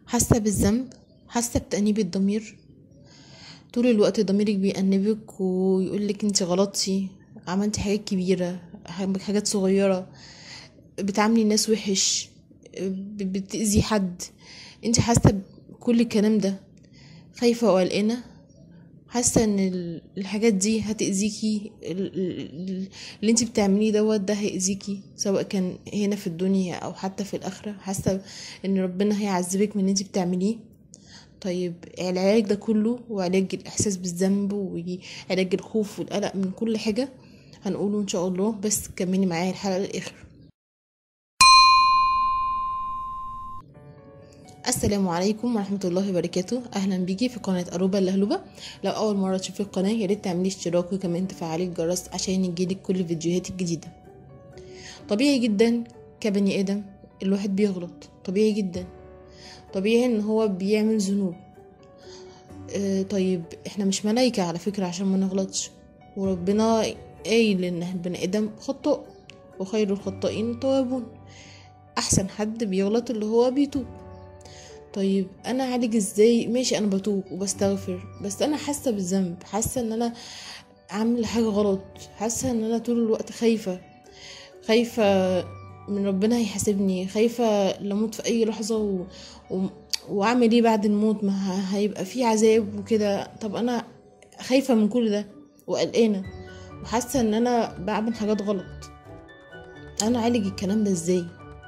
حاسة بالذنب حاسة بتأنيب الضمير طول الوقت ضميرك بيأنبك ويقولك انت غلطتي عملتي حاجات كبيرة حاجات صغيرة بتعاملي الناس وحش ب- بتأذي حد انت حاسة بكل الكلام ده خايفة وقلقانة حاسة ان ال- الحاجات دي هتأذيكي ال- ال- اللي انت بتعمليه دوت ده هيأذيكي سواء كان هنا في الدنيا او حتى في الآخرة حاسة ان ربنا هيعذبك من اللي انت بتعمليه طيب العلاج ده كله وعلاج الإحساس بالذنب وعلاج الخوف والقلق من كل حاجة هنقوله إن شاء الله بس كملي معايا الحلقة للآخر السلام عليكم ورحمة الله وبركاته أهلا بيكي في قناة أروبا اللهلوبة لو أول مرة تشوفي القناة ياريت تعملي اشتراك وكمان تفعلي الجرس عشان يجيلك كل الفيديوهات الجديدة طبيعي جدا كبني آدم الواحد بيغلط طبيعي جدا طبيعي ان هو بيعمل ذنوب آه طيب احنا مش ملايكة على فكرة عشان ما نغلطش وربنا قايل ان البني ادم خطاء وخير الخطائين التوابون احسن حد بيغلط اللي هو بيتوب طيب انا اعالج ازاي ماشي انا بتوب وبستغفر بس انا حاسه بالذنب حاسه ان انا عامله حاجه غلط حاسه ان انا طول الوقت خايفه خايفه من ربنا هيحاسبني خايفه لموت في اي لحظه و... و... واعمل ايه بعد الموت ما ه- هيبقى في عذاب وكده طب انا خايفه من كل ده وقلقانه وحاسه ان انا بعمل حاجات غلط انا اعالج الكلام ده ازاي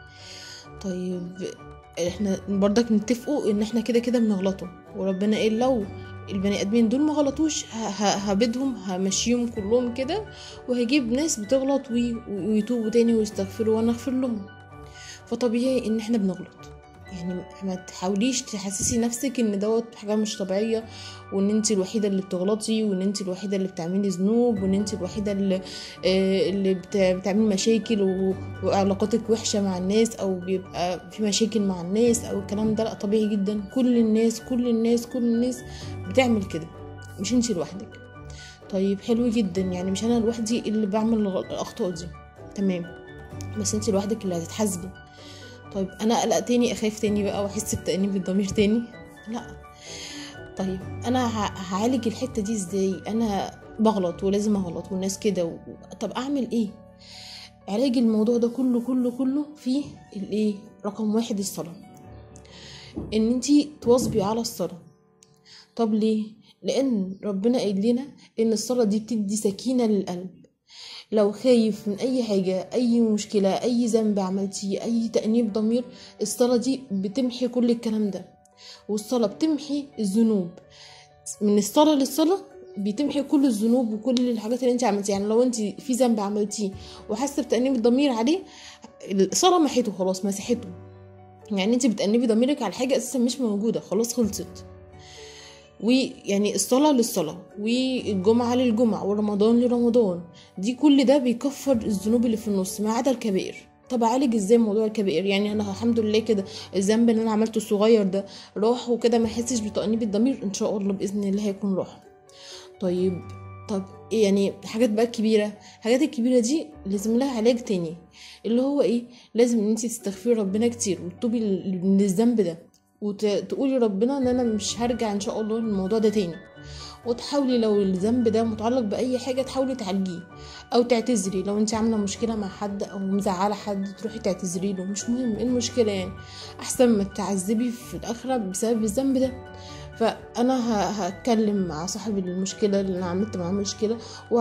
طيب احنا برضك نتفقوا ان احنا كده كده بنغلطوا وربنا قال لو البني ادمين دول ما غلطوش ه- ه- هبيدهم همشيهم كلهم كده وهجيب ناس بتغلط وي- ويتوبوا تاني ويستغفروا وانا اغفر لهم فطبيعي ان احنا بنغلط يعني ما تحاوليش تحسسي نفسك ان دوت حاجه مش طبيعيه وان انت الوحيده اللي بتغلطي وان انت الوحيده اللي بتعملي ذنوب وان انت الوحيده اللي آه، اللي بت- بتعملي مشاكل و- وعلاقاتك وحشه مع الناس او بيبقى في مشاكل مع الناس او الكلام ده لا طبيعي جدا كل الناس كل الناس كل الناس بتعمل كده مش انت لوحدك طيب حلو جدا يعني مش انا لوحدي اللي بعمل الغ- الاخطاء دي تمام بس انت لوحدك اللي هتتحاسبي طيب انا اقلق تاني اخاف تاني بقى واحس بتأنيب الضمير تاني لا طيب انا ه- هعالج الحته دي ازاي انا بغلط ولازم اغلط والناس كده و... طب اعمل ايه علاج الموضوع ده كله كله كله في الايه رقم واحد الصلاه ان انتي تواظبي على الصلاه طب ليه لان ربنا قايل لنا ان الصلاه دي بتدي سكينه للقلب لو خايف من اي حاجه اي مشكله اي ذنب عملتيه اي تانيب ضمير الصلاه دي بتمحي كل الكلام ده والصلاه بتمحي الذنوب من الصلاه للصلاه بتمحي كل الذنوب وكل الحاجات اللي انت عملتيها يعني لو انت في ذنب عملتيه وحاسه بتانيب الضمير عليه الصلاه محيته خلاص مسحته يعني انت بتأنبي ضميرك على حاجه اساسا مش موجوده خلاص خلصت ويعني الصلاة للصلاة والجمعة للجمعة ورمضان لرمضان دي كل ده بيكفر الذنوب اللي في النص ما عدا الكبائر طب اعالج ازاي موضوع الكبائر يعني انا الحمد لله كده الذنب اللي انا عملته الصغير ده راح وكده ما احسش بتأنيب الضمير ان شاء الله باذن الله هيكون راح طيب طب إيه يعني حاجات بقى كبيرة الحاجات الكبيرة دي لازم لها علاج تاني اللي هو ايه لازم ان انت تستغفري ربنا كتير وتتوبي لل- من الذنب ده وتقولي ربنا ان انا مش هرجع ان شاء الله للموضوع ده تاني وتحاولي لو الذنب ده متعلق باي حاجه تحاولي تعالجيه او تعتذري لو انت عامله مشكله مع حد او مزعله حد تروحي تعتذري له مش مهم ايه المشكله يعني احسن ما تعذبي في الاخره بسبب الذنب ده فانا ه- هتكلم مع صاحب المشكله اللي انا عملت معاه مشكله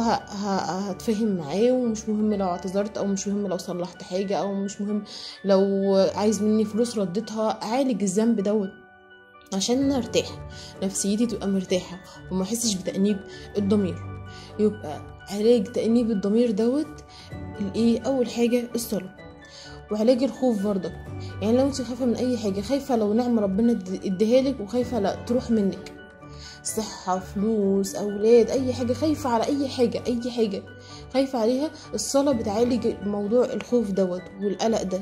وهتفهم معاه ومش مهم لو اعتذرت او مش مهم لو صلحت حاجه او مش مهم لو عايز مني فلوس رديتها اعالج الذنب دوت عشان انا ارتاح نفسيتي تبقى مرتاحه وما احسش بتانيب الضمير يبقى علاج تانيب الضمير دوت الايه اول حاجه الصلاه وعلاج الخوف برضك يعني لو انت خايفه من اي حاجه خايفه لو نعمه ربنا اد- اديها لك وخايفه لا تروح منك صحة فلوس أولاد أي حاجة خايفة على أي حاجة أي حاجة خايفة عليها الصلاة بتعالج موضوع الخوف دوت والقلق ده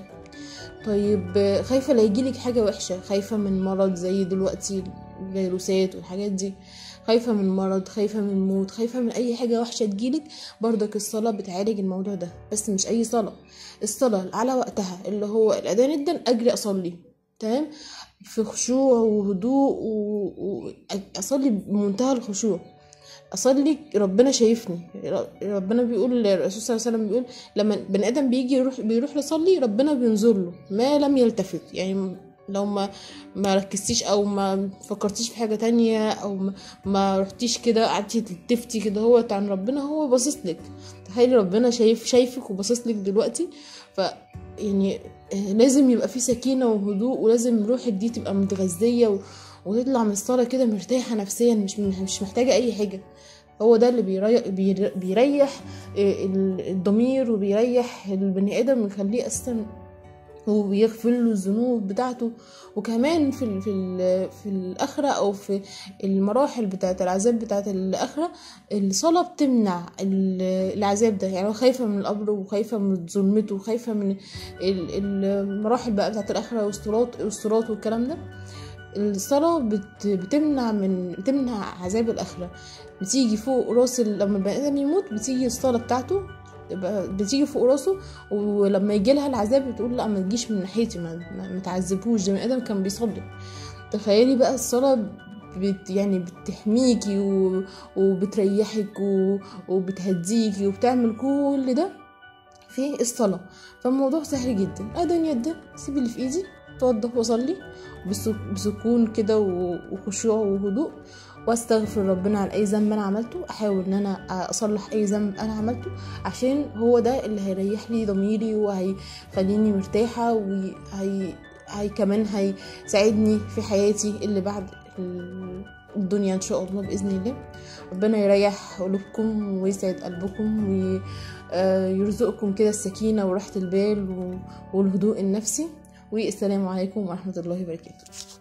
طيب خايفة لا يجيلك حاجة وحشة خايفة من مرض زي دلوقتي الفيروسات والحاجات دي خايفة من مرض خايفة من موت خايفة من أي حاجة وحشة تجيلك برضك الصلاة بتعالج الموضوع ده بس مش أي صلاة الصلاة على وقتها اللي هو الأذان ادن أجري أصلي تمام في خشوع وهدوء واصلي بمنتهى الخشوع اصلي ربنا شايفني ربنا بيقول الرسول صلى الله عليه وسلم بيقول لما بني ادم بيجي يروح بيروح يصلي ربنا بينظر له ما لم يلتفت يعني لو ما ما ركزتيش او ما فكرتيش في حاجه تانية او ما, ما رحتيش كده قعدتي تلتفتي كده هو عن ربنا هو باصص لك تخيلي ربنا شايف شايفك وباصص لك دلوقتي ف يعني لازم يبقى في سكينه وهدوء ولازم روحك دي تبقى متغذيه و... وتطلع من الصلاه كده مرتاحه نفسيا مش مش محتاجه اي حاجه هو ده اللي بيريح, بيريح الضمير وبيريح البني ادم ويخليه اصلا وبيغفر له الذنوب بتاعته وكمان في ال في ال في الاخره او في المراحل بتاعه العذاب بتاعه الاخره الصلاه بتمنع العذاب ده يعني خايفه من القبر وخايفه من ظلمته وخايفه من المراحل بقى بتاعه الاخره والصراط والصراط والكلام ده الصلاة بت بتمنع من بتمنع عذاب الآخرة بتيجي فوق راس لما البني آدم يموت بتيجي الصلاة بتاعته بتيجي فوق راسه ولما يجي لها العذاب بتقول لا ما تجيش من ناحيتي ما, ما تعذبوش ده ادم كان بيصلي تخيلي بقى الصلاه بت يعني بتحميكي و... وبتريحك و... وبتهديكي وبتعمل كل ده في الصلاة فالموضوع سهل جدا أدن يدا سيب اللي في إيدي توضح وصلي بسكون كده وخشوع وهدوء واستغفر ربنا عن اي ذنب انا عملته احاول ان انا اصلح اي ذنب انا عملته عشان هو ده اللي هيريح لي ضميري وهيخليني مرتاحه وهي هي كمان هيساعدني في حياتي اللي بعد الدنيا ان شاء الله باذن الله ربنا يريح قلوبكم ويسعد قلبكم ويرزقكم كده السكينه وراحه البال والهدوء النفسي والسلام عليكم ورحمه الله وبركاته